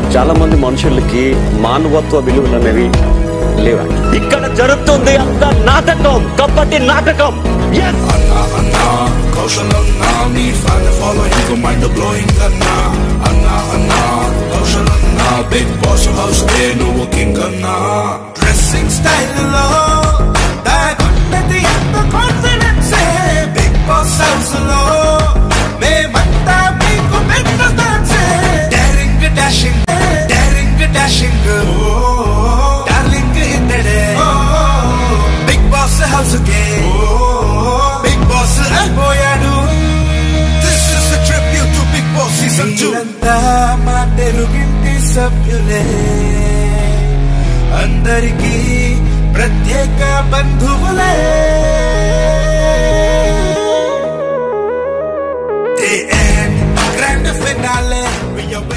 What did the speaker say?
చాలా మంది మనుషులకి మానవత్వ విలువలు అనేవి లేవండి ఇక్కడ జరుగుతుంది అంత నాటకం కబడ్డీ నాటకం ఎస్ Anna, Anna, కౌశలన్నా నీ ఫ్యాన్ ఫాలోయింగ్ మైండ్ బ్లోయింగ్ అన్నా అన్నా అన్నా కౌశలన్నా బిగ్ బాస్ హౌస్ కే నువ్వు కింగ్ అన్నా డ్రెస్సింగ్ స్టైల్ లో దాగున్నది ఎంత కాన్ఫిడెన్స్ బిగ్ బాస్ హౌస్ లో మేమంతా మీకు పెద్ద daring dashing daring dashing darling ఇద్దడే బిగ్ బాస్ హౌస్ కే బిగ్ బాస్ అయిపోయాడు this is a tribute to big boss season 2 మా తెలుగింటి సభ్యులే అందరికీ ప్రత్యేక బంధువులే The end, grand finale. We are